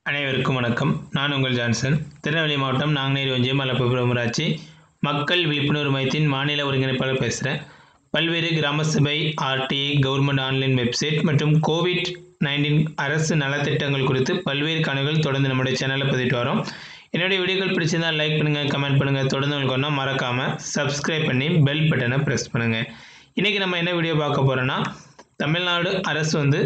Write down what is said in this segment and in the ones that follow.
அனைவருக்கும் வணக்கம் நான் உங்கள் ஜான்சன் திருநெல்வேலி மாவட்டம் நாங்குநேரி ஒன்றியம் மலப்புரம் ஊராட்சி மக்கள் விழிப்புணர்வு மையத்தின் மாநில ஒருங்கிணைப்பாளர் பேசுகிறேன் பல்வேறு கிராம சபை ஆர்டிஐ கவர்மெண்ட் ஆன்லைன் வெப்சைட் மற்றும் கோவிட் நைன்டீன் அரசு நலத்திட்டங்கள் குறித்து பல்வேறு கணக்குகள் தொடர்ந்து நம்முடைய சேனலில் பதிவிட்டு வரோம் என்னுடைய வீடியோக்கள் பிடிச்சிருந்தால் லைக் பண்ணுங்கள் கமெண்ட் பண்ணுங்கள் தொடர்ந்து உங்களுக்கு ஒன்றா மறக்காமல் சப்ஸ்கிரைப் பண்ணி பெல் பட்டனை ப்ரெஸ் பண்ணுங்கள் இன்றைக்கி நம்ம என்ன வீடியோ பார்க்க போகிறோன்னா தமிழ்நாடு அரசு வந்து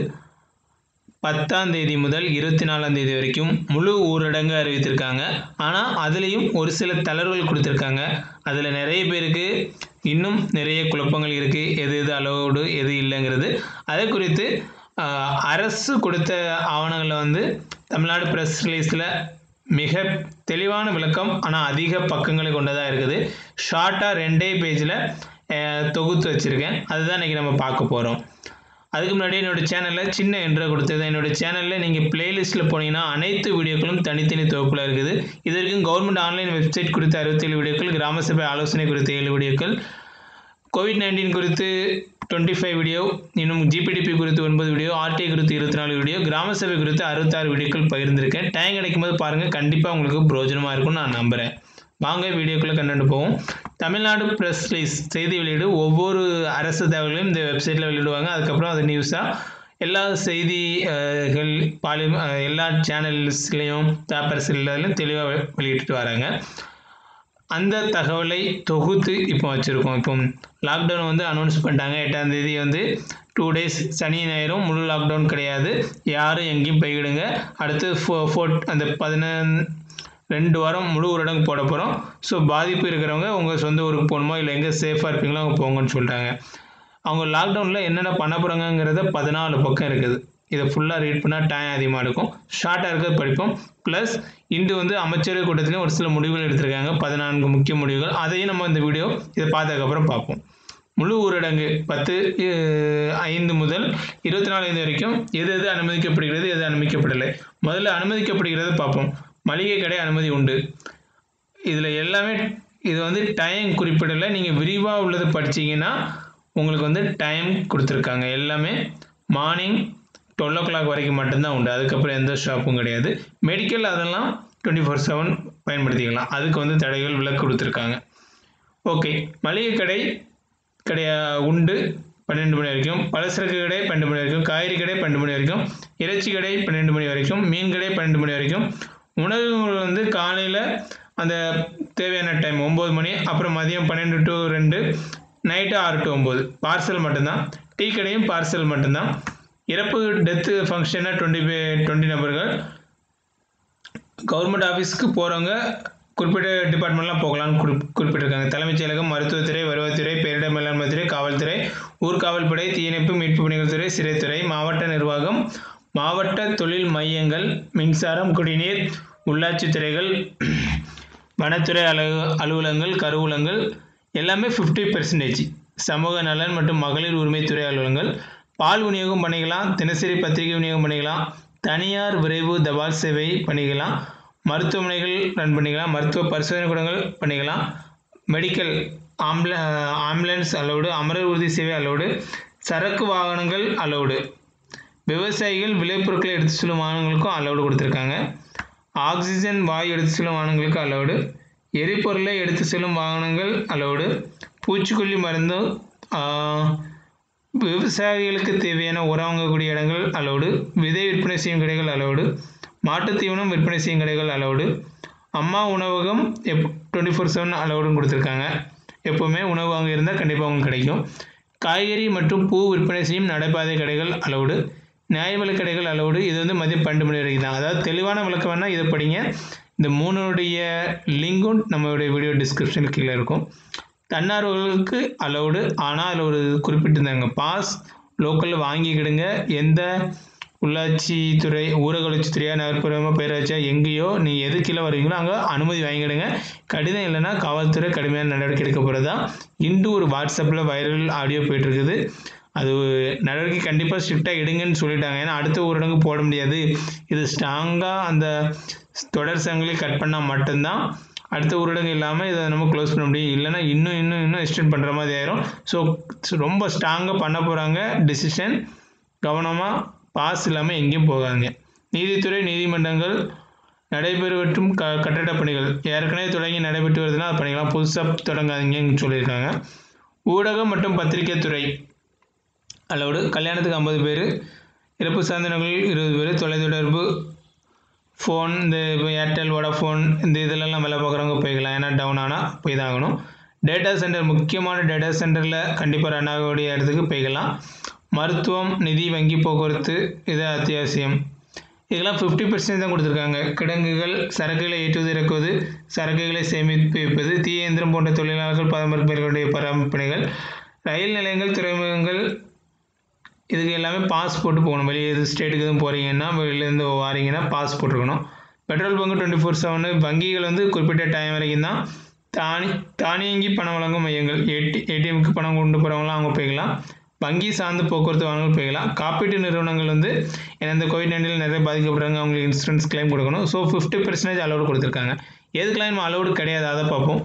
பத்தாம் தேதி முதல் இருபத்தி நாலாம் தேதி வரைக்கும் முழு ஊரடங்கு அறிவித்திருக்காங்க ஆனால் அதுலேயும் ஒரு சில தளர்வுகள் கொடுத்துருக்காங்க அதில் நிறைய பேருக்கு இன்னும் நிறைய குழப்பங்கள் இருக்குது எது எது அலோடு எது இல்லைங்கிறது அதை குறித்து ஆஹ், அரசு கொடுத்த ஆவணங்களில் வந்து தமிழ்நாடு ப்ரெஸ் ரிலீஸில் மிக தெளிவான விளக்கம் ஆனால் அதிக பக்கங்களை கொண்டதாக இருக்குது ஷார்ட்டாக ரெண்டே பேஜில் தொகுத்து வச்சுருக்கேன் அதுதான் இன்றைக்கி நம்ம பார்க்க போகிறோம் அதுக்கு முன்னாடி என்னோட சேனலில் சின்ன என்ட்ரோ கொடுத்தது என்னோட சேனலில் நீங்கள் பிளேலிஸ்ட்டில் போனீங்கன்னா அனைத்து வீடியோக்களும் தனித்தனி தொகுப்பில் இருக்குது இது வரைக்கும் கவர்மெண்ட் ஆன்லைன் வெப்சைட் குறித்த அறுபத்தேழு வீடியோக்கள் கிராம சபை ஆலோசனை குறித்த ஏழு வீடியோக்கள் கோவிட் நைன்டீன் குறித்து டுவெண்ட்டி ஃபைவ் வீடியோ இன்னும் ஜிபிடிபி குறித்து ஒன்பது வீடியோ ஆர்டிஐ குறித்து இருபத்தி நாலு வீடியோ கிராம சபை குறித்து அறுபத்தாறு வீடியோக்கள் பகிர்ந்திருக்கேன் டைம் கிடைக்கும் போது பாருங்கள் கண்டிப்பாக உங்களுக்கு பிரோஜனமாக இருக்கும்னு நான் நம்புகிறேன் வாங்க வீடியோக்குள்ளே கண்டுட்டு போவோம் தமிழ்நாடு ப்ரெஸ் ரிலீஸ் செய்தி வெளியீடு ஒவ்வொரு அரசு தகவலையும் இந்த வெப்சைட்டில் வெளியிடுவாங்க அதுக்கப்புறம் அது நியூஸாக எல்லா செய்திகள் பாலி அஹ், எல்லா சேனல்ஸ்லேயும் பேப்பர்ஸ் எல்லாத்துலையும் தெளிவாக வெளியிட்டு வராங்க அந்த தகவலை தொகுத்து இப்போ வச்சுருக்கோம் இப்போ லாக்டவுன் வந்து அனௌன்ஸ் பண்ணிட்டாங்க எட்டாம் தேதி வந்து டூ டேஸ் சனி ஞாயிறும் முழு லாக்டவுன் கிடையாது யாரும் எங்கேயும் போய்கிடுங்க அடுத்து ஃபோ ஃபோர்ட் அந்த பதினொன் ரெண்டு வாரம் முழு ஊரடங்கு போட போகிறோம் ஸோ பாதிப்பு இருக்கிறவங்க உங்கள் சொந்த ஊருக்கு போகணுமோ இல்லை எங்கே சேஃபாக இருப்பீங்களோ அங்கே போங்கன்னு சொல்லிட்டாங்க அவங்க லாக்டவுனில் என்னென்ன பண்ண போகிறாங்கங்கிறத பதினாலு பக்கம் இருக்குது இதை ஃபுல்லாக ரீட் பண்ணால் டைம் அதிகமாக இருக்கும் ஷார்ட்டாக இருக்கிறது படிப்போம் ப்ளஸ் இன்று வந்து அமைச்சரவை கூட்டத்திலையும் ஒரு சில முடிவுகள் எடுத்திருக்காங்க பதினான்கு முக்கிய முடிவுகள் அதையும் நம்ம இந்த வீடியோ இதை பார்த்ததுக்கப்புறம் பார்ப்போம் முழு ஊரடங்கு பத்து அஹ், ஐந்து முதல் இருபத்தி நாலு ஐந்து வரைக்கும் எது எது அனுமதிக்கப்படுகிறது எது அனுமதிக்கப்படலை முதல்ல அனுமதிக்கப்படுகிறது பார்ப்போம் மளிகை கடை அனுமதி உண்டு இதில் எல்லாமே இது வந்து டைம் குறிப்பிடலை நீங்கள் விரிவாக உள்ளது படிச்சீங்கன்னா உங்களுக்கு வந்து டைம் கொடுத்துருக்காங்க எல்லாமே மார்னிங் டுவெல் ஓ கிளாக் வரைக்கும் மட்டும்தான் உண்டு அதுக்கப்புறம் எந்த ஷாப்பும் கிடையாது மெடிக்கல் அதெல்லாம் டுவெண்ட்டி ஃபோர் செவன் பயன்படுத்திக்கலாம் அதுக்கு வந்து தடைகள் விலக்கு கொடுத்துருக்காங்க ஓகே மளிகை கடை கடையா உண்டு பன்னெண்டு மணி வரைக்கும் பலசரக்கு கடை பன்னெண்டு மணி வரைக்கும் காய்கறி கடை பன்னெண்டு மணி வரைக்கும் இறைச்சி கடை பன்னெண்டு மணி வரைக்கும் மீன் கடை பன்னெண்டு மணி வரைக்கும் உணவுகள் வந்து காலையில் அந்த தேவையான டைம் ஒம்பது மணி அப்புறம் மதியம் பன்னெண்டு டு ரெண்டு நைட்டு ஆறு டு ஒம்பது பார்சல் மட்டும்தான் டீ கடையும் பார்சல் மட்டும்தான் இறப்பு டெத்து ஃபங்க்ஷனாக டுவெண்ட்டி டுவெண்ட்டி நபர்கள் கவர்மெண்ட் ஆஃபீஸ்க்கு போகிறவங்க குறிப்பிட்ட டிபார்ட்மெண்ட்லாம் போகலாம்னு குறி குறிப்பிட்டிருக்காங்க தலைமைச் செயலகம் மருத்துவத்துறை வருவாய்த்துறை பேரிடர் மேலாண்மை துறை காவல்துறை ஊர்காவல்படை தீயணைப்பு மீட்பு பணிகள் துறை சிறைத்துறை மாவட்ட நிர்வாகம் மாவட்ட தொழில் மையங்கள் மின்சாரம் குடிநீர் உள்ளாட்சித் துறைகள் வனத்துறை அலுவ அலுவலகங்கள் கருவூலங்கள் எல்லாமே ஃபிஃப்டி பெர்சன்டேஜ் சமூக நலன் மற்றும் மகளிர் உரிமைத்துறை அலுவலகங்கள் பால் விநியோகம் பண்ணிக்கலாம் தினசரி பத்திரிகை விநியோகம் பண்ணிக்கலாம் தனியார் விரைவு தபால் சேவை பண்ணிக்கலாம் மருத்துவமனைகள் ரன் பண்ணிக்கலாம் மருத்துவ பரிசோதனை கூடங்கள் பண்ணிக்கலாம் மெடிக்கல் ஆம்புல ஆம்புலன்ஸ் அலோடு அமரர் உறுதி சேவை அலோடு சரக்கு வாகனங்கள் அலோடு விவசாயிகள் விளைபொருட்களை எடுத்து செல்லும் வாகனங்களுக்கும் அலோடு கொடுத்துருக்காங்க ஆக்சிஜன் வாயு எடுத்து செல்லும் வாகனங்களுக்கு அலோடு எரிபொருளை எடுத்து செல்லும் வாகனங்கள் அலோடு பூச்சிக்கொல்லி மருந்து ஆஹ், விவசாயிகளுக்கு தேவையான உரம் வாங்கக்கூடிய இடங்கள் அலோடு விதை விற்பனை செய்யும் கடைகள் அலோடு மாட்டுத் தீவனம் விற்பனை செய்யும் கடைகள் அலோடு அம்மா உணவகம் எப் டுவெண்ட்டி ஃபோர் செவன் அலோடுன்னு கொடுத்துருக்காங்க எப்போவுமே உணவு அங்கே இருந்தால் கண்டிப்பாக உங்களுக்கு கிடைக்கும் காய்கறி மற்றும் பூ விற்பனை செய்யும் நடைபாதை கடைகள் அலோடு நியாய விலைக் கடைகள் அலோடு இது வந்து மதியம் பன்னெண்டு மணி வரைக்கும் தான் அதாவது தெளிவான விளக்கம் வேணால் இதை படிங்க இந்த மூணுடைய லிங்கும் நம்மளுடைய வீடியோ டிஸ்கிரிப்ஷன் கீழே இருக்கும் தன்னார்வர்களுக்கு அலௌடு ஆனால் அதில் ஒரு குறிப்பிட்டிருந்தாங்க பாஸ் லோக்கலில் வாங்கிக்கிடுங்க எந்த உள்ளாட்சி துறை ஊரக வளர்ச்சித்துறையா நகர்ப்புறமா பேராட்சியா எங்கேயோ நீங்கள் எது கீழே வருவீங்களோ அங்கே அனுமதி வாங்கிக்கிடுங்க கடிதம் இல்லைன்னா காவல்துறை கடுமையான நடவடிக்கை எடுக்க போகிறதா இன்று ஒரு வாட்ஸ்அப்பில் வைரல் ஆடியோ போயிட்டுருக்குது அது நடவடிக்கை கண்டிப்பாக ஸ்ட்ரிக்டாக எடுங்கன்னு சொல்லிட்டாங்க ஏன்னா அடுத்த ஊரடங்கு போட முடியாது இது ஸ்ட்ராங்காக அந்த தொடர் சங்கிலி கட் பண்ணால் மட்டும்தான் அடுத்த ஊரடங்கு இல்லாமல் இதை நம்ம க்ளோஸ் பண்ண முடியும் இல்லைன்னா இன்னும் இன்னும் இன்னும் எக்ஸ்டெண்ட் பண்ணுற மாதிரி ஆயிரும் ஸோ ரொம்ப ஸ்ட்ராங்காக பண்ண போகிறாங்க டிசிஷன் கவனமாக பாஸ் இல்லாமல் எங்கேயும் போகாதீங்க நீதித்துறை நீதிமன்றங்கள் நடைபெறுவற்றும் க கட்டடப் பணிகள் ஏற்கனவே தொடங்கி நடைபெற்று வருதுன்னா அது பண்ணிக்கலாம் புதுசாக தொடங்காதீங்கன்னு சொல்லியிருக்காங்க ஊடகம் மற்றும் பத்திரிகை துறை அளவோடு கல்யாணத்துக்கு ஐம்பது பேர் இறப்பு சாதனங்கள் இருபது பேர் தொலைத்தொடர்பு ஃபோன் இந்த இப்போ ஏர்டெல் வோடாஃபோன் இந்த இதிலெல்லாம் வேலை பார்க்குறவங்க போய்க்கலாம் ஏன்னா டவுன் ஆனால் போய் தான் ஆகணும் டேட்டா சென்டர் முக்கியமான டேட்டா சென்டரில் கண்டிப்பாக ரன் ஆகக்கூடிய இடத்துக்கு போய்க்கலாம் மருத்துவம் நிதி வங்கி போக்குவரத்து இது அத்தியாவசியம் இதெல்லாம் ஃபிஃப்டி பர்சன்ட் தான் கொடுத்துருக்காங்க கிடங்குகள் சரக்குகளை ஏற்றுவது இறக்குவது சரக்குகளை சேமித்து வைப்பது தீய இயந்திரம் போன்ற தொழிலாளர்கள் பராமரிப்பவர்களுடைய பராமரிப்பணிகள் ரயில் நிலையங்கள் துறைமுகங்கள் இதுக்கு எல்லாமே பாஸ் போட்டு போகணும் வெளியே எது ஸ்டேட்டுக்கு எதுவும் போகிறீங்கன்னா வெளியிலேருந்து வாரீங்கன்னா பாஸ் போட்டிருக்கணும் petrol bunk twenty four seven வங்கிகள் வந்து குறிப்பிட்ட டைம் வரைக்கும் தான் தானி தானியங்கி பணம் வழங்கும் மையங்கள் ஏடி ஏடிஎம்க்கு பணம் கொண்டு போகிறவங்களாம் அவங்க போய்க்கலாம் வங்கி சார்ந்த போக்குவரத்து வாங்கல் போய்க்கலாம் காப்பீட்டு நிறுவனங்கள் வந்து ஏன்னா இந்த கோவிட் நைன்டீனில் நிறைய பாதிக்கப்படுறாங்க அவங்களுக்கு இன்சூரன்ஸ் கிளைம் கொடுக்கணும் ஸோ ஃபிஃப்டி பர்சன்டேஜ் அலோடு கொடுத்துருக்காங்க எதுக்கெல்லாம் அலோடு கிடையாது அதை பார்ப்போம்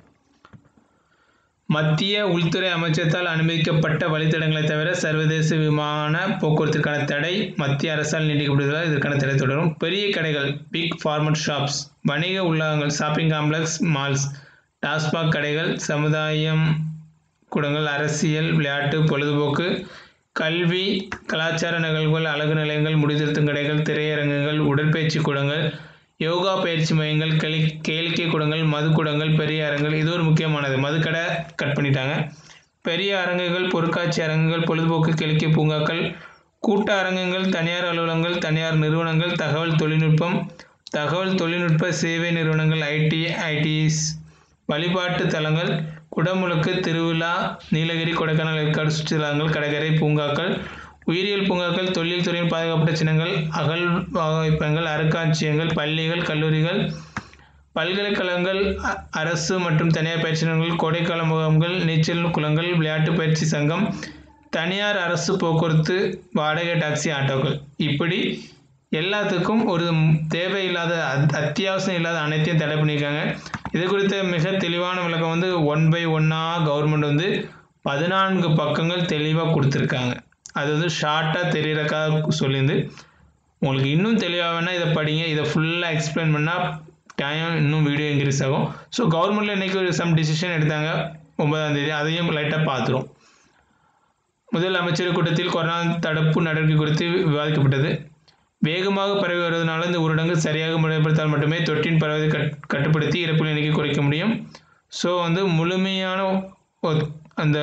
மத்திய உள்துறை அமைச்சத்தால் அனுமதிக்கப்பட்ட வழித்தடங்களை தவிர சர்வதேச விமான போக்குவரத்திற்கான தடை மத்திய அரசால் நீட்டிக்கப்படுவதால் இதற்கான தடை தொடரும் பெரிய கடைகள் பிக் ஃபார்மட் ஷாப்ஸ் வணிக உள்ளகங்கள் ஷாப்பிங் காம்ப்ளெக்ஸ் மால்ஸ் டாஸ்மாக் கடைகள் சமுதாயம் கூடங்கள் அரசியல் விளையாட்டு பொழுதுபோக்கு கல்வி கலாச்சார நிகழ்வுகள் அழகு நிலையங்கள் முடிதிருத்தும் கடைகள் திரையரங்குகள் உடற்பயிற்சி கூடங்கள் யோகா பயிற்சி மையங்கள் கேளி கேளிக்கை கூடங்கள் மதுக்கூடங்கள் பெரிய அரங்குகள் இது ஒரு முக்கியமானது மதுக்கடை கட் பண்ணிட்டாங்க பெரிய அரங்குகள் பொருட்காட்சி அரங்குகள் பொழுதுபோக்கு கேளிக்கை பூங்காக்கள் கூட்ட அரங்குகள் தனியார் அலுவலகங்கள் தனியார் நிறுவனங்கள் தகவல் தொழில்நுட்பம் தகவல் தொழில்நுட்ப சேவை நிறுவனங்கள் ஐடி ஐடிஸ் வழிபாட்டு தலங்கள் குடமுழுக்கு திருவிழா நீலகிரி கொடைக்கானல் ஏற்காடு சுற்றுலாங்கள் கடற்கரை பூங்காக்கள் உயிரியல் பூங்காக்கள் தொழில் துறையில் பாதுகாப்பட்ட சின்னங்கள் அகழ்வாய்ப்பங்கள் அருங்காட்சியகங்கள் பள்ளிகள் கல்லூரிகள் பல்கலைக்கழகங்கள் அ- அரசு மற்றும் தனியார் பயிற்சி நிறுவனங்கள் கோடைக்கால முகாம்கள் நீச்சல் குளங்கள் விளையாட்டு பயிற்சி சங்கம் தனியார் அரசு போக்குவரத்து வாடகை டாக்ஸி ஆட்டோக்கள் இப்படி எல்லாத்துக்கும் ஒரு ம்- தேவையில்லாத அத்- அத்தியாவசியம் இல்லாத அனைத்தையும் தடை பண்ணியிருக்காங்க இது குறித்த மிக தெளிவான விளக்கம் வந்து ஒன் பை ஒன்னாக கவர்மெண்ட் வந்து பதினான்கு பக்கங்கள் தெளிவாக கொடுத்துருக்காங்க அது வந்து ஷார்ட்டாக தெரியறக்காக சொல்லியிருந்து உங்களுக்கு இன்னும் தெளிவாக வேணால் இதை படிங்க இதை ஃபுல்லாக எக்ஸ்பிளைன் பண்ணால் டைம் இன்னும் வீடியோ இன்க்ரீஸ் ஆகும் ஸோ கவர்மெண்ட்டில் இன்றைக்கி ஒரு சம் டிசிஷன் எடுத்தாங்க ஒன்பதாம் தேதி அதையும் லைட்டாக பார்த்துரும் முதல் அமைச்சர் கூட்டத்தில் கொரோனா தடுப்பு நடவடிக்கை குறித்து விவாதிக்கப்பட்டது வேகமாக பரவி வருவதனால இந்த ஊரடங்கு சரியாக முறைப்படுத்தால் மட்டுமே தொற்றின் பரவதை கட் கட்டுப்படுத்தி இறப்புகள் எண்ணிக்கை குறைக்க முடியும் ஸோ வந்து முழுமையான ஒ- அந்த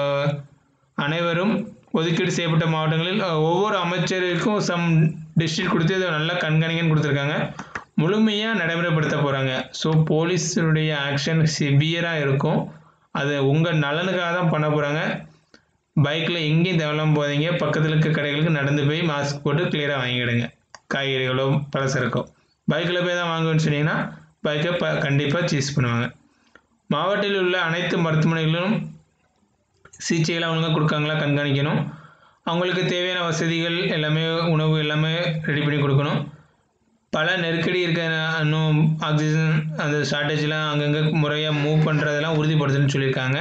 அனைவரும் ஒதுக்கீடு செய்யப்பட்ட மாவட்டங்களில் அஹ், ஒவ்வொரு அமைச்சருக்கும் சம் டிஸ்ட்ரிக்ட் கொடுத்து இதை நல்லா கண்காணிக்கன்னு கொடுத்துருக்காங்க முழுமையாக நடைமுறைப்படுத்த போகிறாங்க ஸோ போலீஸுடைய ஆக்ஷன் சிவியராக இருக்கும் அது உங்கள் நலனுக்காக தான் பண்ண போகிறாங்க பைக்கில் எங்கேயும் தேவையில்லாம போகாதீங்க பக்கத்தில் இருக்க கடைகளுக்கு நடந்து போய் மாஸ்க் போட்டு கிளியராக வாங்கிடுங்க காய்கறிகளோ பலசரக்கோ பைக்கில் போய் தான் வாங்குவேன்னு சொன்னீங்கன்னா பைக்கை ப கண்டிப்பாக சீஸ் பண்ணுவாங்க மாவட்டத்தில் உள்ள அனைத்து மருத்துவமனைகளிலும் சிகிச்சைகளை ஒழுங்காக கொடுக்காங்களா கண்காணிக்கணும் அவங்களுக்கு தேவையான வசதிகள் எல்லாமே உணவு எல்லாமே ரெடி பண்ணி கொடுக்கணும் பல நெருக்கடி இருக்க இன்னும் ஆக்சிஜன் அந்த ஷார்ட்டேஜ்லாம் அங்கங்கே முறையாக மூவ் பண்ணுறதெல்லாம் உறுதிப்படுத்தணும்னு சொல்லியிருக்காங்க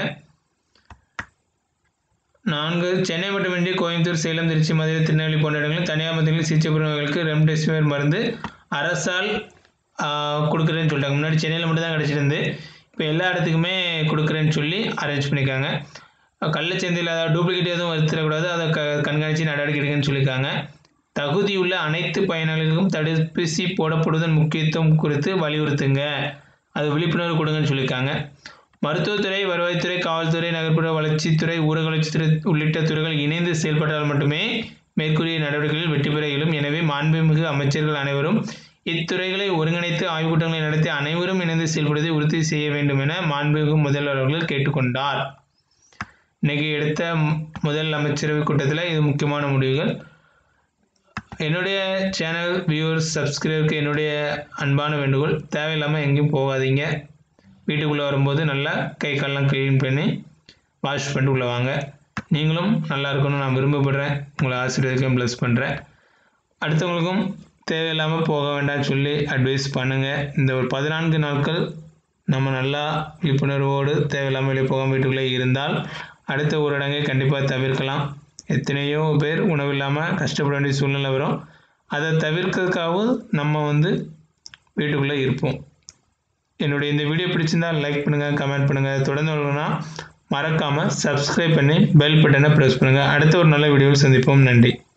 நான்கு சென்னை மட்டுமின்றி கோயம்புத்தூர் சேலம் திருச்சி மதுரை திருநெல்வேலி போன்ற இடங்களில் தனியார் மருத்துவமனைகளில் சிகிச்சை பெறுபவர்களுக்கு ரெம்டெசிவிர் மருந்து அரசால் ஆஹ், கொடுக்குறேன்னு சொல்லிட்டாங்க முன்னாடி சென்னையில் மட்டும் தான் கிடச்சிருந்து இப்போ எல்லா இடத்துக்குமே கொடுக்குறேன்னு சொல்லி அரேஞ்ச் பண்ணியிருக்காங்க கள்ளச்சந்தையில் அதாவது டூப்ளிகேட் எதுவும் வருத்திடக்கூடாது அதை க கண்காணித்து நடவடிக்கை எடுக்கணும்னு சொல்லியிருக்காங்க தகுதியுள்ள அனைத்து பயனாளிகளுக்கும் தடுப்பூசி போடப்படுவதன் முக்கியத்துவம் குறித்து வலியுறுத்துங்க அது விழிப்புணர்வு கொடுங்கன்னு சொல்லியிருக்காங்க மருத்துவத்துறை வருவாய்த்துறை காவல்துறை நகர்ப்புற வளர்ச்சித்துறை ஊரக வளர்ச்சித்துறை உள்ளிட்ட துறைகள் இணைந்து செயல்பட்டால் மட்டுமே மேற்கூறிய நடவடிக்கைகளில் வெற்றி பெற இயலும் எனவே மாண்புமிகு அமைச்சர்கள் அனைவரும் இத்துறைகளை ஒருங்கிணைத்து ஆய்வுக் கூட்டங்களை நடத்தி அனைவரும் இணைந்து செயல்படுவதை உறுதி செய்ய வேண்டும் என மாண்புமிகு முதல்வர் அவர்கள் கேட்டுக்கொண்டார் இன்னைக்கு எடுத்த மு- முதல் அமைச்சரவை கூட்டத்தில் இது முக்கியமான முடிவுகள் என்னுடைய சேனல் வியூவர்ஸ் சப்ஸ்கிரைபருக்கு என்னுடைய அன்பான வேண்டுகோள் தேவையில்லாமல் எங்கேயும் போகாதீங்க வீட்டுக்குள்ளே வரும்போது நல்லா கை காலெல்லாம் க்ளீன் பண்ணி வாஷ் பண்ணிட்டு உள்ளே வாங்க நீங்களும் நல்லா இருக்கணும்னு நான் விரும்பப்படுறேன் உங்களை ஆசீர்வதிக்கும் ப்ளஸ் பண்ணுறேன் அடுத்தவங்களுக்கும் தேவையில்லாமல் போக வேண்டாம்னு சொல்லி அட்வைஸ் பண்ணுங்கள் இந்த ஒரு பதினான்கு நாட்கள் நம்ம நல்லா விழிப்புணர்வோடு தேவையில்லாமல் வெளியே போகாமல் வீட்டுக்குள்ளே இருந்தால் அடுத்த ஊரடங்கை கண்டிப்பாக தவிர்க்கலாம் எத்தனையோ பேர் உணவு இல்லாமல் கஷ்டப்பட வேண்டிய சூழ்நிலை வரும் அதை தவிர்க்கிறதுக்காகவும் நம்ம வந்து வீட்டுக்குள்ளே இருப்போம் என்னுடைய இந்த வீடியோ பிடிச்சிருந்தால் லைக் பண்ணுங்கள் கமெண்ட் பண்ணுங்கள் தொடர்ந்து வரணும்னா மறக்காமல் சப்ஸ்கிரைப் பண்ணி பெல் பட்டனை ப்ரெஸ் பண்ணுங்கள் அடுத்த ஒரு நல்ல வீடியோவில் சந்திப்போம் நன்றி